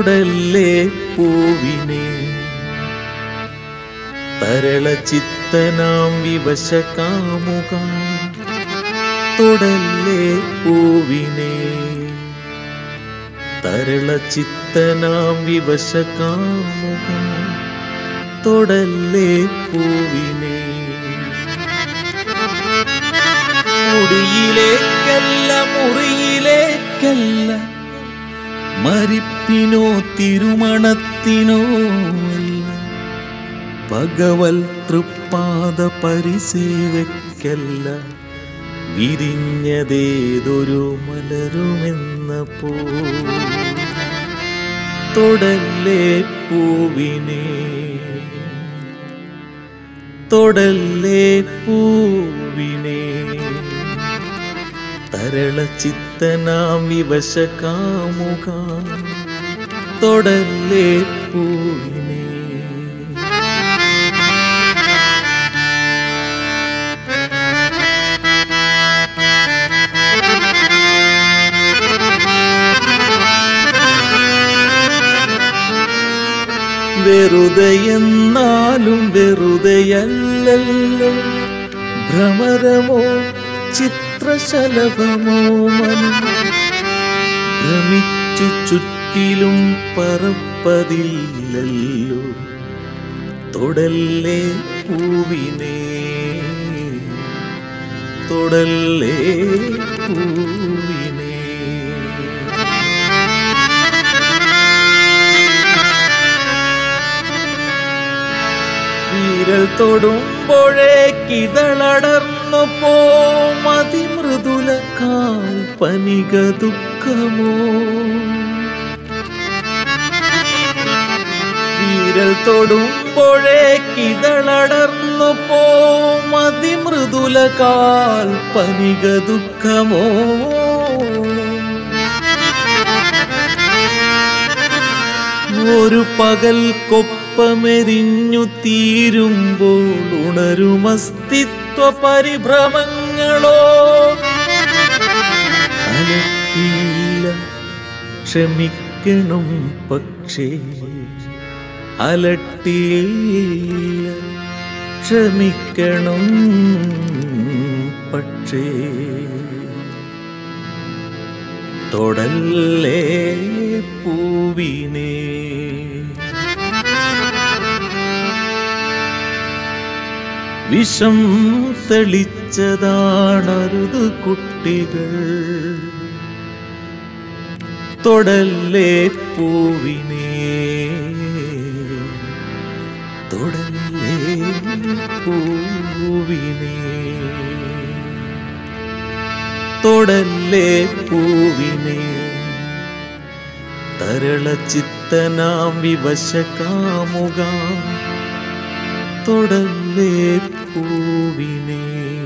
തൊടല്ലേ പൂവിനെ തരള ചിത്തനാം വിവശ കാമുക തൊടല്ലേ പൂവിനെ തരള ചിത്തനാം വിവശ കാമുക തൊടല്ലേ പൂവിനെ മുടിയിലേക്കല്ല മുറിയിലേക്കല്ല മരിപ്പിനോ തിരുമണത്തിനോ അല്ല ഭഗവൽ തൃപ്പാദ പരിസേവയ്ക്കല്ല വിരിഞ്ഞതേതൊരു മലരുമെന്ന പോ തൊടല്ലേ പൂവിനെ തൊടല്ലേ പൂവിനെ തരള ചിത്തനാം വിവശ കാമുക തൊടല്ലേ പൂവിനെ വെറുതെ എന്നാലും വെറുതെയല്ലല്ലോ ഭ്രമരമോ ചിത്രശലഭമോ മനം ഭ്രമിച്ചു ചുറ്റിലും പറപ്പതില്ലല്ലോ തൊടല്ലേ പൂവിനെ തൊടല്ലേ പൂവിനെ വിരൽ തൊടുമ്പോഴേ കിതളടർന്നു പോം അതിമൃദുല കാൽപ്പനിക ദുഃഖമോ വിരൽ തൊടുമ്പോഴേ കിതളടർന്നു പോം അതിമൃദുല കാൽപ്പനിക ദുഃഖമോ ഒരു പകൽ കൊപ്പമെരിഞ്ഞു തീരുമ്പോൾ ഉണരും അസ്തിത്വ പരിഭ്രമങ്ങളോ അലട്ടിയില്ല ക്ഷമിക്കണം പക്ഷേ അലട്ടിയില്ല ക്ഷമിക്കണം പക്ഷേ തൊടല്ലേ പൂവിനെ വിഷം തെളിച്ചതാണരുത് കുട്ടികൾ തൊടല്ലേ പൂവിനെ തൊടല്ലേ പൂവിനെ തൊടല്ലേ പൂവിനെ തരള ചിത്തനാം വിവശ കാമുക തൊടല്ലേ പൂവിനെ